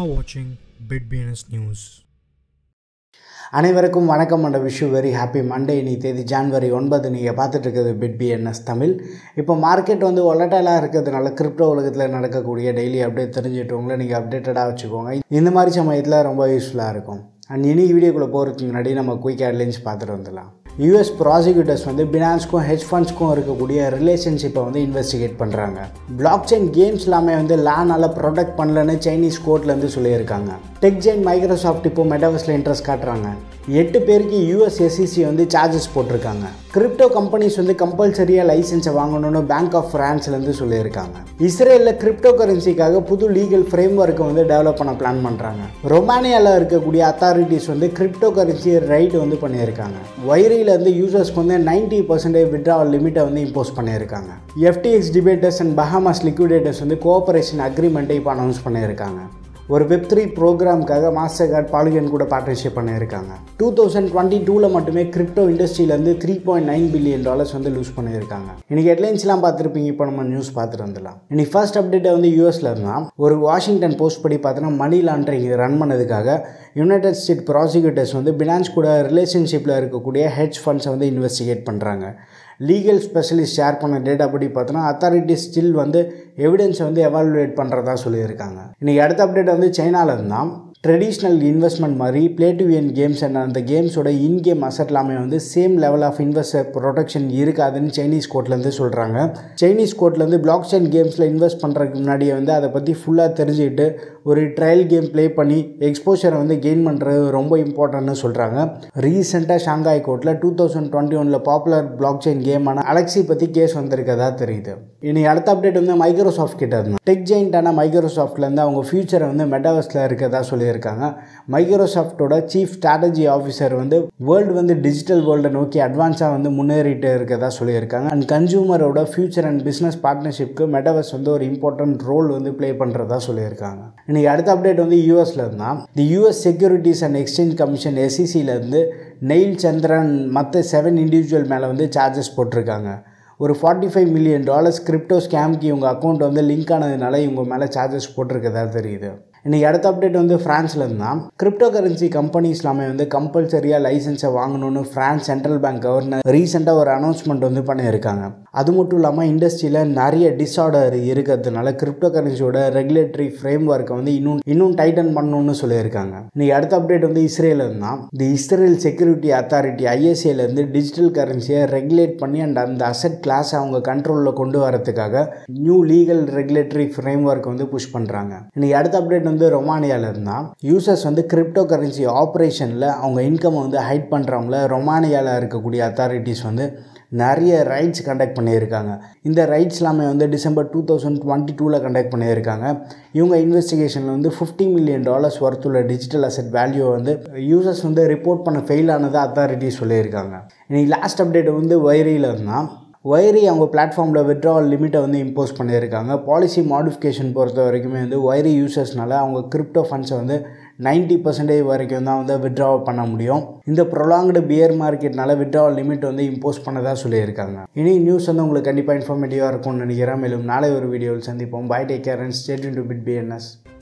are watching BitBNS News. அனைவருக்கும் வணக்கம் and wish very happy Monday இன்னைக்கு தேதி ஜான்வரி ஒன்பது நீங்கள் பார்த்துட்டு இருக்கிறது பிட் பிஎன்எஸ் தமிழ் இப்போ மார்க்கெட் வந்து ஒலட்டைலாக இருக்கிறதுனால கிரிப்டோ உலகத்தில் நடக்கக்கூடிய டெய்லி அப்டேட் தெரிஞ்சுட்டவங்கள நீங்கள் அப்டேட்டடாக வச்சுக்கோங்க இந்த மாதிரி சமயத்தில் ரொம்ப யூஸ்ஃபுல்லாக இருக்கும் அண்ட் இனி வீடியோக்குள்ளே போகிறதுக்கு முன்னாடி நம்ம குயிக் ஹெட்லைன்ஸ் பார்த்துட்டு வந்துடலாம் யூஎஸ் ப்ராசிக்யூட்டர்ஸ் வந்து பினான்ஸ்க்கும் ஹெச் ஃபண்ட்ஸ்க்கும் இருக்கக்கூடிய ரிலேஷன்ஷிப்பை வந்து இன்வெஸ்டிகேட் பண்ணுறாங்க பிளாக் செயின் கேம்ஸ் எல்லாமே வந்து லேனால் ப்ரொடெக்ட் பண்ணலன்னு சைனீஸ் கோர்ட்லேருந்து சொல்லியிருக்காங்க டெக் ஜெயின் மைக்ரோசாஃப்ட் இப்போ மெட்டாவர்ஸில் இன்ட்ரெஸ்ட் காட்டுறாங்க எட்டு பேருக்கு யூஎஸ் எஸ்இசி வந்து சார்ஜஸ் போட்டிருக்காங்க கிரிப்டோ கம்பெனிஸ் வந்து கம்பல்சரியாக லைசன்ஸை வாங்கணும்னு பேங்க் ஆஃப் ஃப்ரான்ஸ்லேருந்து சொல்லியிருக்காங்க இஸ்ரேலில் கிரிப்டோ கரன்சிக்காக புது லீகல் ஃப்ரேம் ஒர்க்கை வந்து டெவலப் பண்ண பிளான் பண்ணுறாங்க ரொமானியாவில் இருக்கக்கூடிய அத்தாரிட்டிஸ் வந்து கிரிப்டோ கரன்சி ரைட் வந்து பண்ணியிருக்காங்க வைரியிலேருந்து யூசர்ஸ்க்கு வந்து நைன்டி பர்சன்டேஜ் விட்ராவல் லிமிட்டை வந்து இம்போஸ் பண்ணியிருக்காங்க FTX debtors and Bahamas liquidators வந்து கோஆபரேஷன் அக்ரிமெண்ட்டை இப்போ அனௌன்ஸ் பண்ணியிருக்காங்க ஒரு வெப் த்ரீ ப்ரோக்ராம்க்காக மாஸ்டர் கார்டு பாலிகன் கூட பார்ட்னர்ஷிப் பண்ணியிருக்காங்க டூ தௌசண்ட் டுவெண்ட்டி டூவில் மட்டுமே கிரிப்டோ இண்டஸ்ட்ரியிலேருந்து three point nine billion dollars வந்து லூஸ் பண்ணியிருக்காங்க இன்னைக்கு ஹெட்லைன்ஸ்லாம் பார்த்துருப்பீங்க இப்போ நம்ம நியூஸ் பார்த்துட்டு வந்துடலாம் இன்னைக்கு ஃபர்ஸ்ட் அப்டேட்டை வந்து யூஎஸில் இருந்தால் ஒரு வாஷிங்டன் போஸ்ட் படி பார்த்தோன்னா மணி லாண்ட்ரிங் ரன் பண்ணதுக்காக யுனைடெட் ஸ்டேட் ப்ராசிக்யூட்டர்ஸ் வந்து பினான்ஸ் கூட ரிலேஷன்ஷிப்பில் இருக்கக்கூடிய ஹெட்ஜ் ஃபண்ட்ஸை வந்து இன்வெஸ்டிகேட் பண்ணுறாங்க லீகல் ஸ்பெஷலிஸ்ட் ஷேர் பண்ண டேட்டா படி பார்த்தோன்னா அத்தாரிட்டிஸ் ஸ்டில் வந்து எவிடன்ஸை வந்து எவாலுவேட் பண்ணுறதா சொல்லியிருக்காங்க இன்றைக்கி அடுத்த அப்டேட் வந்து சைனாவில் இருந்தால் ட்ரெடிஷ்னல் இன்வெஸ்ட்மெண்ட் மாதிரி play to earn games and அந்த கேம்ஸோட இன் கேம் அசட் எல்லாமே வந்து same level of investor protection இருக்காதுன்னு சைனீஸ் கோர்ட்லேருந்து சொல்கிறாங்க சைனீஸ் கோர்ட்லேருந்து பிளாக் செயின் கேம்ஸில் இன்வெஸ்ட் பண்ணுறதுக்கு முன்னாடியே வந்து அதை பற்றி ஃபுல்லாக தெரிஞ்சுக்கிட்டு ஒரு ட்ரையல் கேம் ப்ளே பண்ணி எக்ஸ்போஷரை வந்து கெயின் பண்ணுறது ரொம்ப இம்பார்ட்டன்ட்னு சொல்கிறாங்க ரீசெண்டாக ஷாங்காய் கோர்ட்டில் டூ தௌசண்ட் டுவெண்ட்டி ஒனில் பாப்புலர் பிளாக் செயின் கேமான அலெக்ஸி பற்றி கேஸ் வந்திருக்கதா தெரியுது இனி அடுத்த அப்டேட் வந்து மைக்ரோசாஃப்ட் கிட்ட இருந்தால் டெக் ஜெயின்டான மைக்ரோசாஃப்ட்லேருந்து அவங்க ஃபியூச்சரை வந்து மெட்டாவர்ஸில் இருக்கதா சொல்லி சொல்லியிருக்காங்க மைக்ரோசாஃப்டோட சீஃப் ஸ்ட்ராட்டஜி ஆஃபீஸர் வந்து வேர்ல்டு வந்து டிஜிட்டல் வேர்ல்டை நோக்கி அட்வான்ஸாக வந்து முன்னேறிட்டு இருக்கதா சொல்லியிருக்காங்க அண்ட் கன்சூமரோட ஃபியூச்சர் அண்ட் பிஸ்னஸ் பார்ட்னர்ஷிப்க்கு மெட்டாவர்ஸ் வந்து ஒரு இம்பார்ட்டன்ட் ரோல் வந்து ப்ளே பண்ணுறதா சொல்லியிருக்காங்க இன்றைக்கி அடுத்த அப்டேட் வந்து யூஎஸில் இருந்தால் the US securities and exchange commission எஸ்சிசியிலேருந்து நெயில் சந்திரன் மற்ற செவன் இண்டிவிஜுவல் மேலே வந்து சார்ஜஸ் போட்டிருக்காங்க ஒரு forty five million dollars crypto ஸ்கேம்க்கு இவங்க அக்கௌண்ட் வந்து லிங்க் ஆனதுனால இவங்க மேலே சார்ஜஸ் போட்டிருக்கதா தெரியுது இன்றைக்கி அடுத்த அப்டேட் வந்து ஃப்ரான்ஸில் இருந்தால் கிரிப்டோ கரன்சி கம்பெனிஸ் எல்லாமே வந்து கம்பல்சரியாக லைசன்ஸை வாங்கணும்னு ஃப்ரான்ஸ் சென்ட்ரல் பேங்க் கவர்னர் ரீசெண்டாக ஒரு அனௌன்ஸ்மெண்ட் வந்து பண்ணியிருக்காங்க அது மட்டும் இல்லாமல் இண்டஸ்ட்ரியில் நிறைய டிஸார்டர் இருக்கிறதுனால கிரிப்டோ கரன்சியோட ரெகுலேட்டரி ஃப்ரேம் ஒர்க்கை வந்து இன்னும் இன்னும் டைட்டன் பண்ணணும்னு சொல்லியிருக்காங்க இன்றைக்கி அடுத்த அப்டேட் வந்து இஸ்ரேல் இருந்தால் தி இஸ்ரேல் செக்யூரிட்டி அத்தாரிட்டி ஐஎஸ்ஏலேருந்து டிஜிட்டல் கரன்சியை ரெகுலேட் பண்ணி அண்ட் அந்த அசட் கிளாஸை அவங்க கண்ட்ரோலில் கொண்டு வரதுக்காக new legal regulatory framework வந்து புஷ் பண்ணுறாங்க இன்றைக்கி அடுத்த அப்டேட் வந்து ரொமானியாவில் இருந்தால் யூசர்ஸ் வந்து கிரிப்டோ கரன்சி ஆப்ரேஷனில் அவங்க இன்கம்மை வந்து ஹைட் பண்ணுறவங்கள ரொமானியாவில் இருக்கக்கூடிய அத்தாரிட்டிஸ் வந்து நிறைய ரைட்ஸ் கண்டக்ட் பண்ணியிருக்காங்க இந்த ரைட்ஸ் எல்லாமே வந்து டிசம்பர் டூ தௌசண்ட் டுவெண்ட்டி டூவில் கண்டக்ட் பண்ணியிருக்காங்க இவங்க இன்வெஸ்டிகேஷனில் வந்து ஃபிஃப்டி மில்லியன் டாலர்ஸ் ஒர்த்துள்ள டிஜிட்டல் அசட் வேல்யூ வந்து யூசர்ஸ் வந்து ரிப்போர்ட் பண்ண ஃபெயில் ஆனதை அத்தாரிட்டிஸ் சொல்லியிருக்காங்க இன்றைக்கி லாஸ்ட் அப்டேட் வந்து வைரியில் இருந்தால் வைரி அவங்க பிளாட்ஃபார்மில் விட்ராவல் லிமிட்டை வந்து இம்போஸ் பண்ணியிருக்காங்க பாலிசி மாடிஃபிகேஷன் பொறுத்த வரைக்குமே வந்து வைரி யூசர்ஸ்னால அவங்க கிரிப்டோ ஃபண்ட்ஸை வந்து நைன்ட்டி பர்சன்டேஜ் வரைக்கும் தான் வந்து விட்ரா பண்ண முடியும் இந்த ப்ரொலாங்டு பியர் மார்க்கெட்னால விட்ராவல் லிமிட் வந்து இம்போஸ் பண்ணதாக சொல்லியிருக்காங்க இனி நியூஸ் வந்து உங்களுக்கு கண்டிப்பாக இன்ஃபர்மேட்டிவாக இருக்கும்னு நினைக்கிறேன் மேலும் நாளை ஒரு வீடியோவில் சந்திப்போம் bye take care and stayed to bit BNS